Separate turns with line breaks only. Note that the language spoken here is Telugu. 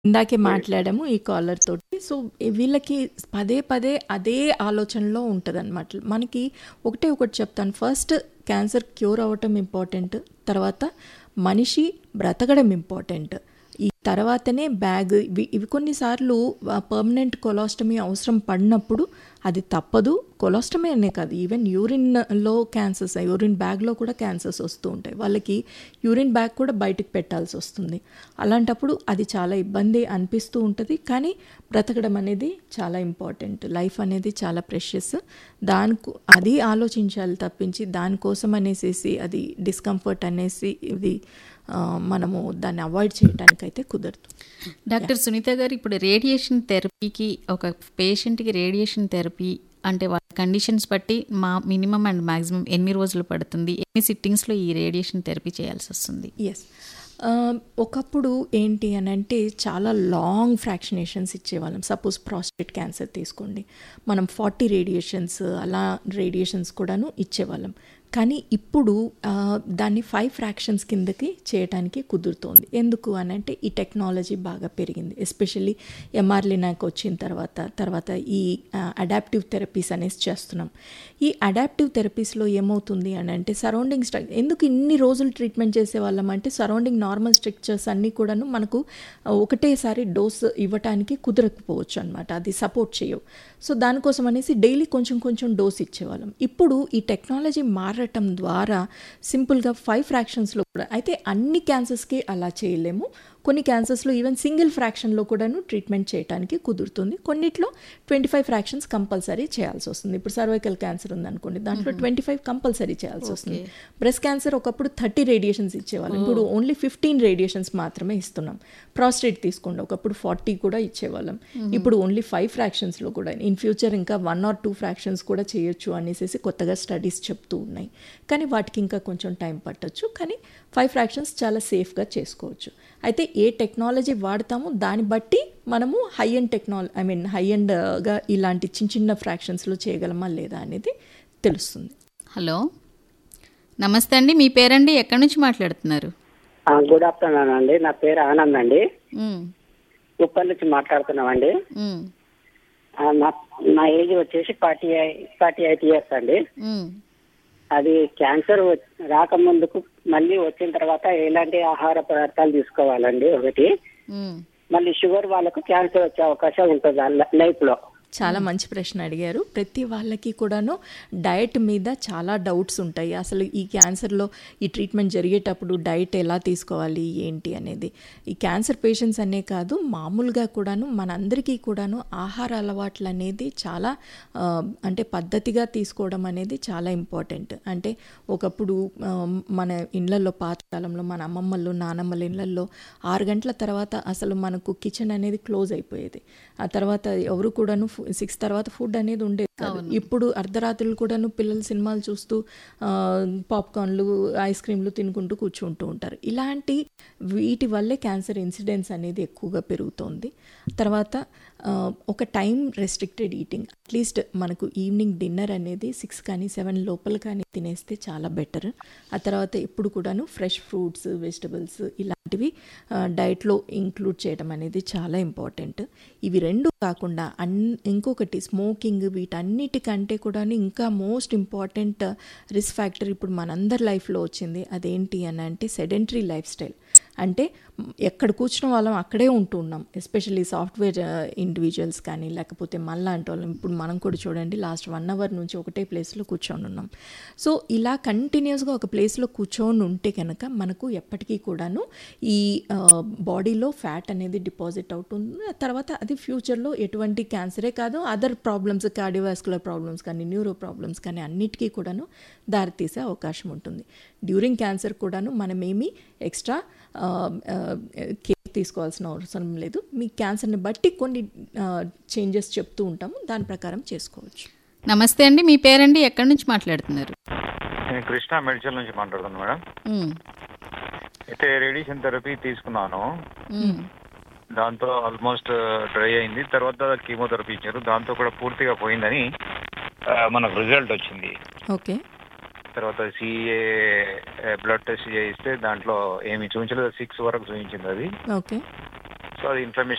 ఇందాకే మాట్లాడాము ఈ కాలర్ తోటి సో వీళ్ళకి పదే పదే అదే ఆలోచనలో ఉంటుందన్నమాట మనకి ఒకటే ఒకటి చెప్తాను ఫస్ట్ క్యాన్సర్ క్యూర్ అవ్వటం ఇంపార్టెంట్ తర్వాత మనిషి బ్రతకడం ఇంపార్టెంట్ ఈ తర్వాతనే బ్యాగ్ ఇవి ఇవి కొన్నిసార్లు పర్మనెంట్ కొలాస్టమీ అవసరం పడినప్పుడు అది తప్పదు కొలాస్టమీ అనే కాదు ఈవెన్ యూరిన్లో క్యాన్సర్స్ యూరిన్ బ్యాగ్లో కూడా క్యాన్సర్స్ వస్తూ ఉంటాయి వాళ్ళకి యూరిన్ బ్యాగ్ కూడా బయటకు పెట్టాల్సి వస్తుంది అలాంటప్పుడు అది చాలా ఇబ్బంది అనిపిస్తూ ఉంటుంది కానీ బ్రతకడం అనేది చాలా ఇంపార్టెంట్ లైఫ్ అనేది చాలా ప్రెషియస్ దానికి అది ఆలోచించాలి తప్పించి దానికోసం అనేసి అది డిస్కంఫర్ట్ అనేసి ఇది ఆ, మనము దాన్ని అవాయిడ్ చేయడానికైతే కుదరదు
డాక్టర్ సునీత గారు ఇప్పుడు రేడియేషన్ థెరపీకి ఒక పేషెంట్కి రేడియేషన్ థెరపీ అంటే వాళ్ళ కండిషన్స్ బట్టి మా మినిమం అండ్ మాక్సిమం ఎన్ని రోజులు పడుతుంది ఎన్ని సిట్టింగ్స్లో ఈ రేడియేషన్ థెరపీ చేయాల్సి వస్తుంది
ఎస్ ఒకప్పుడు ఏంటి అని అంటే చాలా లాంగ్ ఫ్రాక్షనేషన్స్ ఇచ్చేవాళ్ళం సపోజ్ ప్రాస్టేట్ క్యాన్సర్ తీసుకోండి మనం ఫార్టీ రేడియేషన్స్ అలా రేడియేషన్స్ కూడాను ఇచ్చేవాళ్ళం కానీ ఇప్పుడు ఆ, దాన్ని ఫైవ్ ఫ్రాక్షన్స్ కిందకి చేయడానికి కుదురుతోంది ఎందుకు అని అంటే ఈ టెక్నాలజీ బాగా పెరిగింది ఎస్పెషల్లీ ఎంఆర్లినాక్ వచ్చిన తర్వాత తర్వాత ఈ అడాప్టివ్ థెరపీస్ అనేసి చేస్తున్నాం ఈ అడాప్టివ్ థెరపీస్లో ఏమవుతుంది అని అంటే సరౌండింగ్ స్ట్రక్ ఎందుకు ఇన్ని రోజులు ట్రీట్మెంట్ చేసేవాళ్ళం అంటే సరౌండింగ్ నార్మల్ స్ట్రక్చర్స్ అన్నీ కూడాను మనకు ఆ, ఒకటేసారి డోస్ ఇవ్వటానికి కుదరకపోవచ్చు అనమాట అది సపోర్ట్ చేయవు సో దానికోసం అనేసి డైలీ కొంచెం కొంచెం డోస్ ఇచ్చేవాళ్ళం ఇప్పుడు ఈ టెక్నాలజీ మారటం ద్వారా సింపుల్గా ఫైవ్ ఫ్రాక్షన్స్లో కూడా అయితే అన్ని క్యాన్సర్స్కి అలా చేయలేము కొన్ని క్యాన్సర్స్లో ఈవెన్ సింగిల్ ఫ్రాక్షన్లో కూడాను ట్రీట్మెంట్ చేయడానికి కుదురుతుంది కొన్నిట్లో ట్వంటీ ఫైవ్ ఫ్రాక్షన్స్ కంపల్సరీ చేయాల్సి వస్తుంది ఇప్పుడు సర్వైకల్ క్యాన్సర్ ఉందనుకోండి దాంట్లో ట్వంటీ ఫైవ్ కంపల్సరీ చేయాల్సి వస్తుంది బ్రెస్ట్ క్యాన్సర్ ఒకప్పుడు థర్టీ రేడియేషన్స్ ఇచ్చేవాళ్ళం ఇప్పుడు ఓన్లీ ఫిఫ్టీన్ రేడియేషన్స్ మాత్రమే ఇస్తున్నాం ప్రాస్టేట్ తీసుకోండి ఒకప్పుడు ఫార్టీ కూడా ఇచ్చేవాళ్ళం ఇప్పుడు ఓన్లీ ఫైవ్ ఫ్రాక్షన్స్లో కూడా ఇన్ ఫ్యూచర్ ఇంకా వన్ ఆర్ టూ ఫ్రాక్షన్స్ కూడా చేయొచ్చు అనేసి కొత్తగా స్టడీస్ చెప్తూ ఉన్నాయి కానీ వాటికి ఇంకా కొంచెం టైం పట్టొచ్చు కానీ ఫైవ్ ఫ్రాక్షన్స్ చాలా సేఫ్గా చేసుకోవచ్చు అయితే ఏ టెక్నాలజీ వాడతామో దాన్ని బట్టి మనము high end technology I mean high అండ్గా ఇలాంటి చిన్న చిన్న ఫ్రాక్షన్స్లో చేయగలమా లేదా అనేది తెలుస్తుంది
హలో నమస్తే అండి మీ పేరండి ఎక్కడి నుంచి మాట్లాడుతున్నారు
ఆ, గుడ్ ఆఫ్టర్నూన్ అండి నా పేరు ఆనంద్ అండి
మ్,
ఉప్పల్ నుంచి మాట్లాడుతున్నామండి
మ్,
ఆ, నా నా ఏజ్ వచ్చేసి ఫార్టీ ఫార్టీ ఎయిట్ ఇయర్స్ అండి
మ్.
అది క్యాన్సర్ వ- రాకముందుకు మళ్ళీ వచ్చిన తర్వాత ఎలాంటి ఆహార పదార్థాలు తీసుకోవాలండి ఒకటి
మ్.
మళ్ళీ షుగర్ వాళ్ళకు క్యాన్సర్ వచ్చే అవకాశం ఉంటుంది లైఫ్ లో
చాలా మంచి ప్రశ్న అడిగారు ప్రతి వాళ్ళకి కూడాను డయట్ మీద చాలా డౌట్స్ ఉంటాయి అసలు ఈ క్యాన్సర్లో ఈ ట్రీట్మెంట్ జరిగేటప్పుడు డయట్ ఎలా తీసుకోవాలి ఏంటి అనేది ఈ క్యాన్సర్ పేషెంట్స్ అనే కాదు మామూలుగా కూడాను మనందరికీ కూడాను ఆహార అలవాట్లు అనేది చాలా ఆ, అంటే పద్ధతిగా తీసుకోవడం అనేది చాలా ఇంపార్టెంట్ అంటే ఒకప్పుడు ఆ, మన ఇళ్ళల్లో పాతకాలంలో మన అమ్మమ్మలు నానమ్మల ఇళ్ళల్లో ఆరు గంటల తర్వాత అసలు మనకు కిచెన్ అనేది క్లోజ్ అయిపోయేది ఆ తర్వాత ఎవరు కూడాను సిక్స్ తర్వాత ఫుడ్ అనేది ఉండేది కాదు ఇప్పుడు అర్ధరాత్రులు కూడాను పిల్లలు సినిమాలు చూస్తూ ఆ, పాప్కార్న్లు ఐస్ క్రీమ్లు తినుకుంటూ కూర్చుంటూ ఉంటారు ఇలాంటి వీటి వల్లే క్యాన్సర్ ఇన్సిడెన్స్ అనేది ఎక్కువగా పెరుగుతోంది తర్వాత ఆ, ఒక టైం రెస్ట్రిక్టెడ్ ఈటింగ్ అట్లీస్ట్ మనకు ఈవినింగ్ డిన్నర్ అనేది సిక్స్ కానీ సెవెన్ లోపల కానీ తినేస్తే చాలా బెటర్ ఆ తర్వాత ఎప్పుడు కూడాను ఫ్రెష్ ఫ్రూట్స్ వెజిటబుల్స్ ఇలాంటివి ఆ, డైట్లో ఇంక్లూడ్ చేయడం అనేది చాలా ఇంపార్టెంట్ ఇవి రెండు కాకుండా అన్ ఇంకొకటి స్మోకింగ్ వీటన్నిటికంటే కూడా ఇంకా మోస్ట్ ఇంపార్టెంట్ రిస్క్ ఫ్యాక్టర్ ఇప్పుడు మనందరి లైఫ్లో వచ్చింది అదేంటి అని అంటే సెడెంటరీ లైఫ్ స్టైల్ అంటే ఎక్కడ కూర్చున్న వాళ్ళం అక్కడే ఉంటూ ఉన్నాం ఎస్పెషల్లీ సాఫ్ట్వేర్ ఇండివిజువల్స్ కానీ లేకపోతే మళ్ళాంటి వాళ్ళం ఇప్పుడు మనం కూడా చూడండి లాస్ట్ వన్ అవర్ నుంచి ఒకటే ప్లేస్లో కూర్చొని ఉన్నాం సో ఇలా కంటిన్యూస్గా ఒక ప్లేస్లో కూర్చొని ఉంటే కనుక మనకు ఎప్పటికీ కూడాను ఈ బాడీలో ఫ్యాట్ అనేది డిపాజిట్ అవుతుంది ఆ తర్వాత అది ఫ్యూచర్లో ఎటువంటి క్యాన్సరే కాదు అదర్ ప్రాబ్లమ్స్ కార్డియోవాస్కులర్ ప్రాబ్లమ్స్ కానీ న్యూరో ప్రాబ్లమ్స్ కానీ అన్నిటికీ కూడాను దారితీసే అవకాశం ఉంటుంది డ్యూరింగ్ క్యాన్సర్ కూడాను మనమేమి ఎక్స్ట్రా కేర్ తీసుకోవాల్సిన అవసరం లేదు మీ క్యాన్సర్ని బట్టి కొన్ని చేంజెస్ చెప్తూ ఉంటాము దాని ప్రకారం చేసుకోవచ్చు
నమస్తే అండి మీ పేరండి ఎక్కడి నుంచి మాట్లాడుతున్నారు
నేను కృష్ణ మెడికల్ నుంచి మాట్లాడుతున్నాను మేడం
మ్,
అయితే రేడియేషన్ థెరపీ తీసుకున్నాను
మ్,
దాంతో ఆల్మోస్ట్ డ్రై అయింది తర్వాత కీమోథెరపీ ఇచ్చారు దాంతో కూడా పూర్తిగా పోయిందని ఆ, మనకు రిజల్ట్ వచ్చింది
ఓకే
తర్వాత సిఏ బ్లడ్ టెస్ట్ చేయిస్తే దాంట్లో ఏమి చూపించలేదు సిక్స్ వరకు చూపించింది అది
ఓకే
సో అది ఇన్ఫర్మేషన్